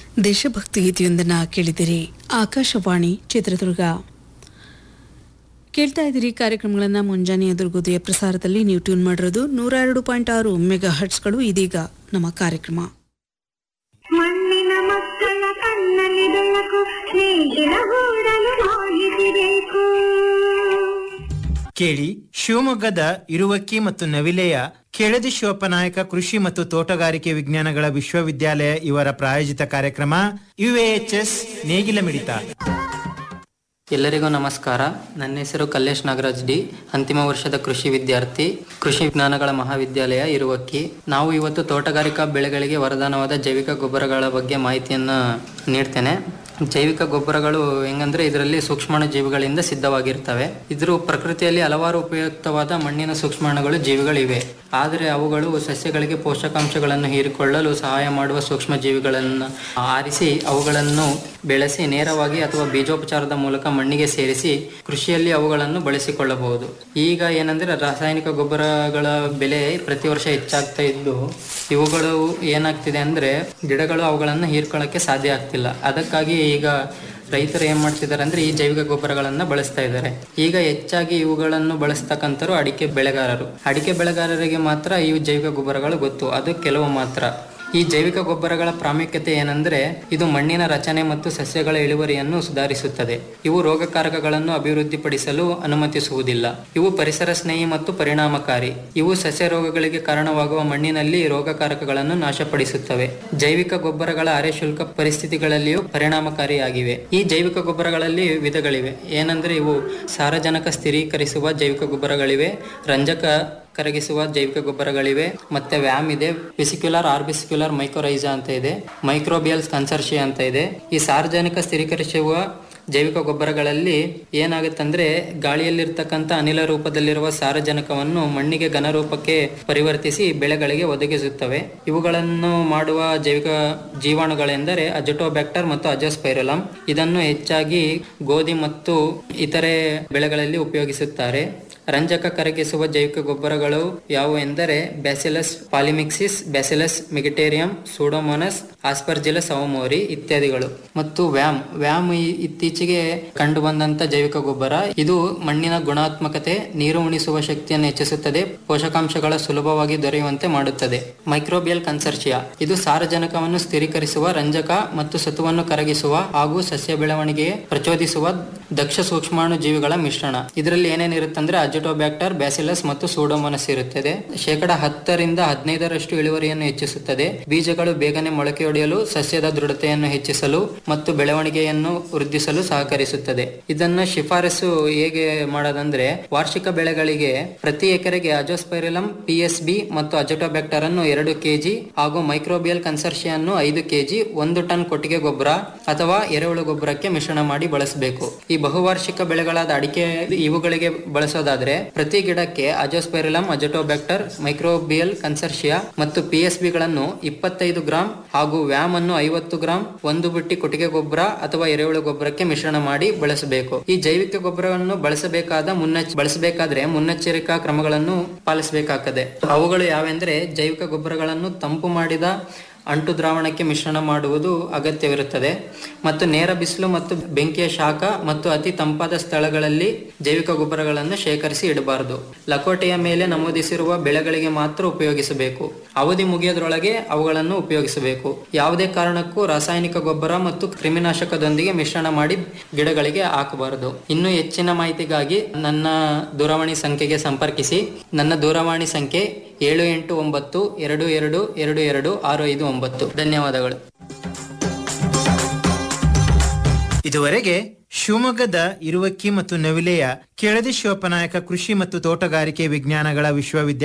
ದೇಶಭಕ್ತಿ ಗೀತೆಯೊಂದನ್ನು ಕೇಳಿದಿರಿ ಆಕಾಶವಾಣಿ ಚಿತ್ರದುರ್ಗ ಕೇಳ್ತಾ ಇದ್ದೀರಿ ಕಾರ್ಯಕ್ರಮಗಳನ್ನು ಮುಂಜಾನೆ ಎದುರುಗೋದೆಯ ಪ್ರಸಾರದಲ್ಲಿ ನೀವು ಟ್ಯೂನ್ ಮಾಡಿರೋದು ನೂರ ಎರಡು ಪಾಯಿಂಟ್ ಆರು ಮೆಗಾ ಹರ್ಟ್ಸ್ಗಳು ಇದೀಗ ನಮ್ಮ ಕಾರ್ಯಕ್ರಮ ಮಣ್ಣಿನ ಮಕ್ಕಳ ಕಣ್ಣಲ್ಲಿ ಬೆಳಕು ನೇಗಿಲ ಹೂಡಲು ಮಾಹಿತಿ ಬೇಕು ಕೇಳಿ ಶಿವಮೊಗ್ಗದ ಇರುವಕ್ಕಿ ಮತ್ತು ನವಿಲೆಯ ಕೆಳದಿ ಶಿವಪ್ಪನಾಯಕ ಕೃಷಿ ಮತ್ತು ತೋಟಗಾರಿಕೆ ವಿಜ್ಞಾನಗಳ ವಿಶ್ವವಿದ್ಯಾಲಯ ಇವರ ಪ್ರಾಯೋಜಿತ ಕಾರ್ಯಕ್ರಮ ಯುಎಎಚ್ಎಸ್ ನೇಗಿಲ ಮಿಡಿತ ಎಲ್ಲರಿಗೂ ನಮಸ್ಕಾರ ನನ್ನ ಹೆಸರು ಕಲ್ಲೇಶ್ ನಾಗರಾಜ್ ಡಿ ಅಂತಿಮ ವರ್ಷದ ಕೃಷಿ ವಿದ್ಯಾರ್ಥಿ ಕೃಷಿ ವಿಜ್ಞಾನಗಳ ಮಹಾವಿದ್ಯಾಲಯ ಇರುವಕ್ಕಿ ನಾವು ಇವತ್ತು ತೋಟಗಾರಿಕಾ ಬೆಳೆಗಳಿಗೆ ವರದಾನವಾದ ಜೈವಿಕ ಗೊಬ್ಬರಗಳ ಬಗ್ಗೆ ಮಾಹಿತಿಯನ್ನು ನೀಡ್ತೇನೆ ಜೈವಿಕ ಗೊಬ್ಬರಗಳು ಹೆಂಗಂದ್ರೆ ಇದರಲ್ಲಿ ಸೂಕ್ಷ್ಮಾಣು ಜೀವಿಗಳಿಂದ ಸಿದ್ಧವಾಗಿರ್ತವೆ ಇದ್ರ ಪ್ರಕೃತಿಯಲ್ಲಿ ಹಲವಾರು ಉಪಯುಕ್ತವಾದ ಮಣ್ಣಿನ ಸೂಕ್ಷ್ಮಾಣುಗಳು ಜೀವಿಗಳಿವೆ ಆದರೆ ಅವುಗಳು ಸಸ್ಯಗಳಿಗೆ ಪೋಷಕಾಂಶಗಳನ್ನು ಹೀರಿಕೊಳ್ಳಲು ಸಹಾಯ ಮಾಡುವ ಸೂಕ್ಷ್ಮ ಜೀವಿಗಳನ್ನು ಆರಿಸಿ ಅವುಗಳನ್ನು ಬೆಳೆಸಿ ನೇರವಾಗಿ ಅಥವಾ ಬೀಜೋಪಚಾರದ ಮೂಲಕ ಮಣ್ಣಿಗೆ ಸೇರಿಸಿ ಕೃಷಿಯಲ್ಲಿ ಅವುಗಳನ್ನು ಬಳಸಿಕೊಳ್ಳಬಹುದು ಈಗ ಏನಂದ್ರೆ ರಾಸಾಯನಿಕ ಗೊಬ್ಬರಗಳ ಬೆಲೆ ಪ್ರತಿ ವರ್ಷ ಹೆಚ್ಚಾಗ್ತಾ ಇದ್ದು ಇವುಗಳು ಏನಾಗ್ತಿದೆ ಅಂದ್ರೆ ಗಿಡಗಳು ಅವುಗಳನ್ನು ಹೀರ್ಕೊಳ್ಳೋಕ್ಕೆ ಸಾಧ್ಯ ಆಗ್ತಿಲ್ಲ ಅದಕ್ಕಾಗಿ ಈಗ ರೈತರು ಏನ್ ಮಾಡ್ತಿದ್ದಾರೆ ಅಂದ್ರೆ ಈ ಜೈವಿಕ ಗೊಬ್ಬರಗಳನ್ನ ಬಳಸ್ತಾ ಇದ್ದಾರೆ ಈಗ ಹೆಚ್ಚಾಗಿ ಇವುಗಳನ್ನು ಬಳಸ್ತಕ್ಕಂಥರು ಅಡಿಕೆ ಬೆಳೆಗಾರರು ಅಡಿಕೆ ಬೆಳೆಗಾರರಿಗೆ ಮಾತ್ರ ಈ ಜೈವಿಕ ಗೊಬ್ಬರಗಳು ಗೊತ್ತು ಅದು ಕೆಲವು ಮಾತ್ರ ಈ ಜೈವಿಕ ಗೊಬ್ಬರಗಳ ಪ್ರಾಮುಖ್ಯತೆ ಏನಂದ್ರೆ ಇದು ಮಣ್ಣಿನ ರಚನೆ ಮತ್ತು ಸಸ್ಯಗಳ ಇಳುವರಿಯನ್ನು ಸುಧಾರಿಸುತ್ತದೆ ಇವು ರೋಗಕಾರಕಗಳನ್ನು ಅಭಿವೃದ್ಧಿಪಡಿಸಲು ಅನುಮತಿಸುವುದಿಲ್ಲ ಇವು ಪರಿಸರ ಸ್ನೇಹಿ ಮತ್ತು ಪರಿಣಾಮಕಾರಿ ಇವು ಸಸ್ಯ ರೋಗಗಳಿಗೆ ಕಾರಣವಾಗುವ ಮಣ್ಣಿನಲ್ಲಿ ರೋಗಕಾರಕಗಳನ್ನು ನಾಶಪಡಿಸುತ್ತವೆ ಜೈವಿಕ ಗೊಬ್ಬರಗಳ ಅರೆ ಶುಲ್ಕ ಪರಿಸ್ಥಿತಿಗಳಲ್ಲಿಯೂ ಪರಿಣಾಮಕಾರಿಯಾಗಿವೆ ಈ ಜೈವಿಕ ಗೊಬ್ಬರಗಳಲ್ಲಿ ವಿಧಗಳಿವೆ ಏನಂದ್ರೆ ಇವು ಸಾರಜನಕ ಸ್ಥಿರೀಕರಿಸುವ ಜೈವಿಕ ಗೊಬ್ಬರಗಳಿವೆ ರಂಜಕ ಕರಗಿಸುವ ಜೈವಿಕ ಗೊಬ್ಬರಗಳಿವೆ ಮತ್ತೆ ವ್ಯಾಮ್ ಇದೆ ವೆಸಿಕ್ಯುಲರ್ ಆರ್ಬಿಸಿಕ್ಯುಲರ್ ಮೈಕ್ರೋರೈಜಾ ಅಂತ ಇದೆ ಮೈಕ್ರೋಬಿಯಲ್ಸ್ ಕನ್ಸರ್ಷಿಯಾ ಅಂತ ಇದೆ ಈ ಸಾರ್ವಜನಿಕ ಸ್ಥಿರೀಕರಿಸುವ ಜೈವಿಕ ಗೊಬ್ಬರಗಳಲ್ಲಿ ಏನಾಗುತ್ತಂದ್ರೆ ಗಾಳಿಯಲ್ಲಿರ್ತಕ್ಕಂಥ ಅನಿಲ ರೂಪದಲ್ಲಿರುವ ಸಾರಜನಕವನ್ನು ಮಣ್ಣಿಗೆ ಘನರೂಪಕ್ಕೆ ಪರಿವರ್ತಿಸಿ ಬೆಳೆಗಳಿಗೆ ಒದಗಿಸುತ್ತವೆ ಇವುಗಳನ್ನು ಮಾಡುವ ಜೈವಿಕ ಜೀವಾಣುಗಳೆಂದರೆ ಅಜಟೋಬ್ಯಾಕ್ಟರ್ ಮತ್ತು ಅಜೋಸ್ಪೈರಲಮ್ ಇದನ್ನು ಹೆಚ್ಚಾಗಿ ಗೋಧಿ ಮತ್ತು ಇತರೆ ಬೆಳೆಗಳಲ್ಲಿ ಉಪಯೋಗಿಸುತ್ತಾರೆ ರಂಜಕ ಕರಗಿಸುವ ಜೈವಿಕ ಗೊಬ್ಬರಗಳು ಯಾವುವು ಎಂದರೆ bacillus polymyxa bacillus megaterium pseudomonas aspergillus awamori ಇತ್ಯಾದಿಗಳು ಮತ್ತು ವ್ಯಾಮ್ ವ್ಯಾಮ್ ಈ- ಇತ್ತೀಚೆಗೆ ಕಂಡು ಬಂದಂತ ಜೈವಿಕ ಗೊಬ್ಬರ ಇದು ಮಣ್ಣಿನ ಗುಣಾತ್ಮಕತೆ ನೀರು ಉಣಿಸುವ ಶಕ್ತಿಯನ್ನು ಹೆಚ್ಚಿಸುತ್ತದೆ ಪೋಷಕಾಂಶಗಳ ಸುಲಭವಾಗಿ ದೊರೆಯುವಂತೆ ಮಾಡುತ್ತದೆ ಮೈಕ್ರೋಬಿಯಲ್ ಕನ್ಸರ್ಷಿಯಾ ಇದು ಸಾರಜನಕವನ್ನು ಸ್ಥಿರೀಕರಿಸುವ ರಂಜಕ ಮತ್ತು ಸತುವನ್ನು ಕರಗಿಸುವ ಹಾಗೂ ಸಸ್ಯ ಬೆಳವಣಿಗೆಗೆ ಪ್ರಚೋದಿಸುವ ದಕ್ಷ ಸೂಕ್ಷ್ಮಾಣು ಜೀವಿಗಳ ಮಿಶ್ರಣ ಇದರಲ್ಲಿ ಏನೇನಿರುತ್ತಂದ್ರೆ ಅಜಿಟೋಬ್ಯಾಕ್ಟರ್ ಬ್ಯಾಸಿಲಸ್ ಮತ್ತು ಸೂಡೋಮೋನಸ್ ಇರುತ್ತದೆ ಶೇಕಡ ಹತ್ತರಿಂದ ಹದಿನೈದರಷ್ಟು ಇಳುವರಿಯನ್ನು ಹೆಚ್ಚಿಸುತ್ತದೆ ಬೀಜಗಳು ಬೇಗನೆ ಮೊಳಕೆಯೊಡೆಯಲು ಸಸ್ಯದ ದೃಢತೆಯನ್ನು ಹೆಚ್ಚಿಸಲು ಮತ್ತು ಬೆಳವಣಿಗೆಯನ್ನು ವೃದ್ಧಿಸಲು ಸಹಕರಿಸುತ್ತದೆ ಇದನ್ನು ಶಿಫಾರಸು ಹೇಗೆ ಮಾಡೋದಂದ್ರೆ ವಾರ್ಷಿಕ ಬೆಳೆಗಳಿಗೆ ಪ್ರತಿ ಎಕರೆಗೆ ಅಜೋಸ್ಪೈರಿಲಂ ಪಿಎಸ್ಬಿ ಮತ್ತು ಅಜಟೋಬ್ಯಾಕ್ಟರ್ ಅನ್ನು ಎರಡು ಕೆಜಿ ಹಾಗೂ ಮೈಕ್ರೋಬಿಯಲ್ ಕನ್ಸರ್ಷಿಯನ್ನು ಐದು ಕೆಜಿ ಒಂದು ಟನ್ ಕೊಟ್ಟಿಗೆ ಗೊಬ್ಬರ ಅಥವಾ ಎರೆಹುಳು ಗೊಬ್ಬರಕ್ಕೆ ಮಿಶ್ರಣ ಮಾಡಿ ಬಳಸಬೇಕು ಈ ಬಹುವಾರ್ಷಿಕ ಬೆಳೆಗಳಾದ ಅಡಿಕೆ ಇವುಗಳಿಗೆ ಬಳಸೋದಾದ್ರೆ ಪ್ರತಿ ಗಿಡಕ್ಕೆ ಅಜೋಸ್ಪೈರಿಲಂ ಅಜಟೋಬ್ಯಾಕ್ಟರ್ ಮೈಕ್ರೋಬಿಯಲ್ ಕನ್ಸರ್ಷಿಯಾ ಮತ್ತು ಪಿಎಸ್ಬಿ ಗಳನ್ನು ಇಪ್ಪತ್ತೈದು ಗ್ರಾಂ ಹಾಗೂ ವ್ಯಾಮ್ ಅನ್ನು ಐವತ್ತು ಗ್ರಾಂ ಒಂದು ಬುಟ್ಟಿ ಕೊಟ್ಟಿಗೆ ಗೊಬ್ಬರ ಅಥವಾ ಎರೆಹುಳು ಗೊಬ್ಬರಕ್ಕೆ ಮಿಶ್ರಣ ಮಾಡಿ ಬಳಸಬೇಕು ಈ ಜೈವಿಕ ಗೊಬ್ಬರವನ್ನು ಬಳಸಬೇಕಾದ ಮುನ್ನೆಚ್ಚ ಬಳಸಬೇಕಾದ್ರೆ ಮುನ್ನೆಚ್ಚರಿಕಾ ಕ್ರಮಗಳನ್ನು ಪಾಲಿಸಬೇಕಾಗ್ತದೆ ಅವುಗಳು ಯಾವೆಂದ್ರೆ ಜೈವಿಕ ಗೊಬ್ಬರಗಳನ್ನು ತಂಪು ಮಾಡಿದ ಅಂಟು ದ್ರಾವಣಕ್ಕೆ ಮಿಶ್ರಣ ಮಾಡುವುದು ಅಗತ್ಯವಿರುತ್ತದೆ ಮತ್ತು ನೇರ ಬಿಸಿಲು ಮತ್ತು ಬೆಂಕಿಯ ಶಾಖ ಮತ್ತು ಅತಿ ತಂಪಾದ ಸ್ಥಳಗಳಲ್ಲಿ ಜೈವಿಕ ಗೊಬ್ಬರಗಳನ್ನು ಶೇಖರಿಸಿ ಇಡಬಾರದು ಲಕೋಟೆಯ ಮೇಲೆ ನಮೂದಿಸಿರುವ ಬೆಳೆಗಳಿಗೆ ಮಾತ್ರ ಉಪಯೋಗಿಸಬೇಕು ಅವಧಿ ಮುಗಿಯೋದ್ರೊಳಗೆ ಅವುಗಳನ್ನು ಉಪಯೋಗಿಸಬೇಕು ಯಾವುದೇ ಕಾರಣಕ್ಕೂ ರಾಸಾಯನಿಕ ಗೊಬ್ಬರ ಮತ್ತು ಕ್ರಿಮಿನಾಶಕದೊಂದಿಗೆ ಮಿಶ್ರಣ ಮಾಡಿ ಗಿಡಗಳಿಗೆ ಹಾಕಬಾರದು ಇನ್ನು ಹೆಚ್ಚಿನ ಮಾಹಿತಿಗಾಗಿ ನನ್ನ ದೂರವಾಣಿ ಸಂಖ್ಯೆಗೆ ಸಂಪರ್ಕಿಸಿ ನನ್ನ ದೂರವಾಣಿ ಸಂಖ್ಯೆ ಏಳು ಎಂಟು ಒಂಬತ್ತು ಎರಡು ಎರಡು ಎರಡು ಎರಡು ಆರು ಐದು ಒಂಬತ್ತು ಧನ್ಯವಾದಗಳು ಇದುವರೆಗೆ ಶಿವಮೊಗ್ಗದ ಇರುವಕ್ಕಿ ಮತ್ತು ನವಿಲೆಯ ಕೆಳದಿ ಶಿವಪ್ಪನಾಯಕ ಕೃಷಿ ಮತ್ತು ತೋಟಗಾರಿಕೆ ವಿಜ್ಞಾನಗಳ ವಿಶ್ವವಿದ್ಯಾಲಯ